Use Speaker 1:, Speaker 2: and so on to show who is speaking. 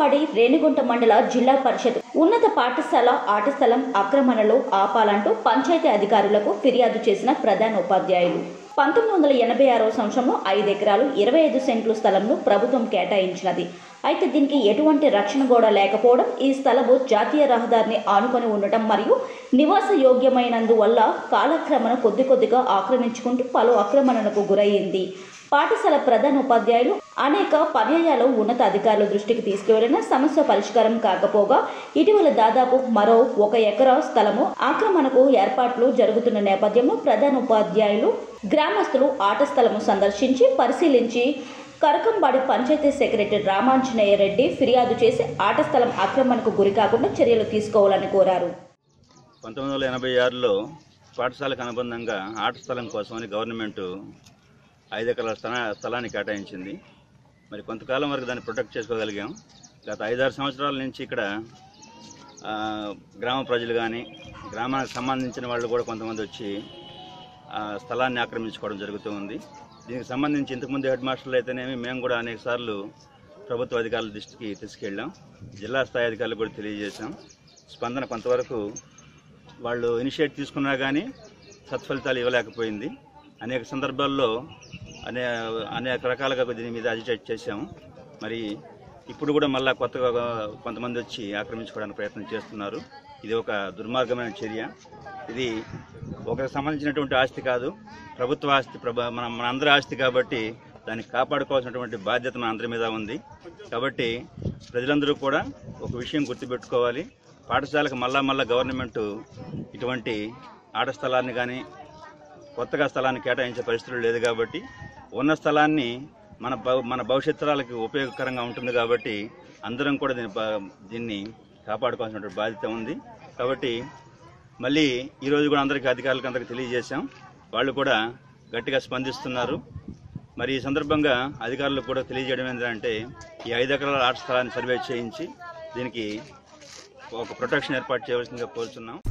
Speaker 1: కరకంబాడి రేణిగుంట మండల జిల్లా పరిషత్ ఉన్నత పాఠశాల ఆట స్థలం ఆక్రమణలో ఆపాలంటూ పంచాయతీ అధికారులకు ఫిర్యాదు చేసిన ప్రధాన ఉపాధ్యాయులు పంతొమ్మిది వందల ఎనభై ఆరో సంవత్సరంలో ఐదు ఎకరాలు ఇరవై ఐదు సెంట్లు స్థలంను ప్రభుత్వం కేటాయించినది అయితే దీనికి ఎటువంటి రక్షణ గోడ లేకపోవడం ఈ స్థలము జాతీయ రహదారిని ఆనుకొని ఉండటం మరియు నివాస యోగ్యమైనందువల్ల కాలక్రమణ కొద్ది కొద్దిగా ఆక్రమించుకుంటూ పలు ఆక్రమణలకు గురయ్యింది పాఠశాల ప్రధాన ఉపాధ్యాయులు అనేక పర్యాయాలు ఉన్నత అధికారుల దృష్టికి తీసుకువెళ్లిన సమస్య పరిష్కారం కాకపోగా ఇటీవల దాదాపు మరో ఒక ఎకరా స్థలము ఆక్రమణకు ఏర్పాట్లు జరుగుతున్న నేపథ్యంలో ప్రధాన ఉపాధ్యాయులు గ్రామస్తులు ఆట స్థలము సందర్శించి పరిశీలించి కరకంబాడి పంచాయతీ సెక్రటరీ రామాంజనేయ రెడ్డి ఫిర్యాదు చేసి ఆట స్థలం ఆక్రమణకు గురి కాకుండా చర్యలు తీసుకోవాలని కోరారు
Speaker 2: పంతొమ్మిది వందల ఎనభై ఆరులో పాఠశాలకు అనుబంధంగా ఆట స్థలం కోసమని గవర్నమెంట్ ఐదు ఎకరాల స్థల స్థలాన్ని కేటాయించింది మరి కొంతకాలం వరకు దాన్ని ప్రొటెక్ట్ చేసుకోగలిగాం గత ఐదారు సంవత్సరాల నుంచి ఇక్కడ ఆ, గ్రామ ప్రజలు కానీ గ్రామానికి సంబంధించిన వాళ్ళు కూడా కొంతమంది వచ్చి ఆ స్థలాన్ని ఆక్రమించుకోవడం జరుగుతూ ఉంది దీనికి సంబంధించి ఇంతకుముందు హెడ్ మాస్టర్లు అయితేనేమి మేము కూడా అనేక సార్లు ప్రభుత్వ అధికారుల దృష్టికి తీసుకెళ్ళాం జిల్లా స్థాయి అధికారులకు కూడా తెలియజేశాం స్పందన కొంతవరకు వాళ్ళు ఇనిషియేట్ తీసుకున్నా కానీ సత్ఫలితాలు ఇవ్వలేకపోయింది అనేక సందర్భాల్లో అనే అనేక రకాలుగా దీని మీద అజిటేట్ చేశాము మరి ఇప్పుడు కూడా మళ్ళా కొత్తగా కొంతమంది వచ్చి ఆక్రమించుకోవడానికి ప్రయత్నం చేస్తున్నారు ఇది ఒక దుర్మార్గమైన చర్య ఇది ఒకరికి సంబంధించినటువంటి ఆస్తి కాదు ప్రభుత్వ ఆస్తి ప్రభ మన మన అందరి ఆస్తి కాబట్టి దాన్ని కాపాడుకోవాల్సినటువంటి బాధ్యత మన అందరి మీద ఉంది కాబట్టి ప్రజలందరూ కూడా ఒక విషయం గుర్తుపెట్టుకోవాలి పాఠశాలకు మళ్ళా మళ్ళా గవర్నమెంట్ ఇటువంటి ఆట స్థలాన్ని కానీ కొత్తగా స్థలాన్ని కేటాయించే పరిస్థితులు లేదు కాబట్టి ఉన్న స్థలాన్ని మన భవ- మన భవిష్యత్ తరాలకి ఉపయోగకరంగా ఉంటుంది కాబట్టి అందరం కూడా దీన్ని బా- దీన్ని కాపాడుకోవాల్సినటువంటి బాధ్యత ఉంది కాబట్టి మళ్ళీ ఈరోజు కూడా అందరికీ అధికారులకు అందరికీ తెలియజేశాం వాళ్ళు కూడా గట్టిగా స్పందిస్తున్నారు మరి ఈ సందర్భంగా అధికారులకు కూడా తెలియజేయడం ఏంటంటే ఈ ఐదు ఎకరాల ఆట స్థలాన్ని సర్వే చేయించి దీనికి ఒక ప్రొటెక్షన్ ఏర్పాటు చేయవలసిందిగా కోరుతున్నాం